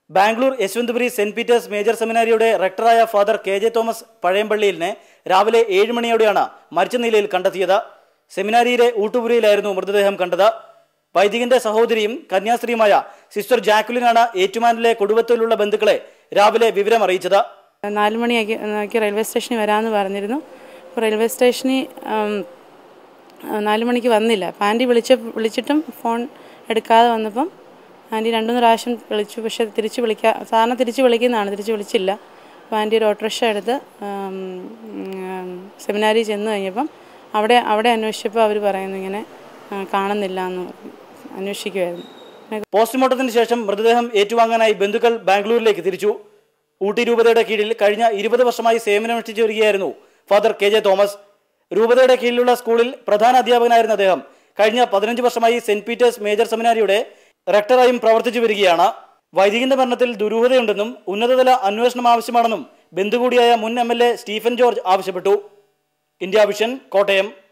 ബാംഗ്ലൂർ യശ്വന്ത്പുരി Saint Peter's major സെമിനാരിയുടെ റെക്ടറായ ഫാദർ കെ ജെ തോമസ് പഴയമ്പള്ളിയിലിനെ രാവിലെ ഏഴ് മണിയോടെയാണ് മരിച്ച നിലയിൽ കണ്ടെത്തിയത് സെമിനാരിയിലെ ഊട്ടുപുരയിലായിരുന്നു മൃതദേഹം കണ്ടത് വൈദികന്റെ സഹോദരിയും കന്യാസ്ത്രീയുമായ സിസ്റ്റർ ജാക്കുലിനാണ് ഏറ്റുമാനിലെ കൊടുവത്തൂരിലുള്ള ബന്ധുക്കളെ രാവിലെ വിവരം അറിയിച്ചത് നാല് മണിയാക്കി ആക്കി റെയിൽവേ സ്റ്റേഷനിൽ വരാമെന്ന് പറഞ്ഞിരുന്നു അപ്പോൾ റെയിൽവേ സ്റ്റേഷനിൽ ഉം, നാല് മണിക്ക് വന്നില്ല അപ്പം ആൻറ്റി വിളിച്ച വിളിച്ചിട്ടും ഫോൺ എടുക്കാതെ വന്നപ്പം ആൻറ്റി രണ്ടു മൂന്ന് പ്രാവശ്യം വിളിച്ചു പക്ഷെ തിരിച്ച് വിളിക്കാ സാധാരണ തിരിച്ച് വിളിക്കുന്നതാണ് തിരിച്ച് വിളിച്ചില്ല അപ്പോൾ ആൻറ്റി ഒരു ഓട്ടോറിക്ഷ എടുത്ത് ഉം, ഉം, സെമിനാരി ചെന്ന് കഴിഞ്ഞപ്പം അവിടെ അവിടെ അന്വേഷിച്ചപ്പോൾ അവർ പറയുന്നു ഇങ്ങനെ ആ, കാണുന്നില്ല എന്ന് പറഞ്ഞു അന്വേഷിക്കുമായിരുന്നു പോസ്റ്റ്മോർട്ടത്തിന് ശേഷം മൃതദേഹം ഏറ്റുവാങ്ങാനായി ബന്ധുക്കൾ ബാംഗ്ലൂരിലേക്ക് തിരിച്ചു ഊട്ടി രൂപതയുടെ കീഴിൽ കഴിഞ്ഞ ഇരുപത് വർഷമായി സേവനമനുഷ്ഠിച്ചു വരികയായിരുന്നു ഫാദർ കെ ജെ തോമസ് രൂപതയുടെ കീഴിലുള്ള സ്കൂളിൽ പ്രധാന അധ്യാപകനായിരുന്ന അദ്ദേഹം കഴിഞ്ഞ പതിനഞ്ച് വർഷമായി സെന്റ് പീറ്റേഴ്സ് മേജർ സെമിനാരിയുടെ റെക്ടറായും പ്രവർത്തിച്ചു വരികയാണ് വൈദികന്റെ മരണത്തിൽ ദുരൂഹതയുണ്ടെന്നും ഉന്നതതല അന്വേഷണം ആവശ്യമാണെന്നും ബന്ധുകൂടിയായ മുൻ M L A Stephen George ആവശ്യപ്പെട്ടു ഇന്ത്യ വിഷൻ കോട്ടയം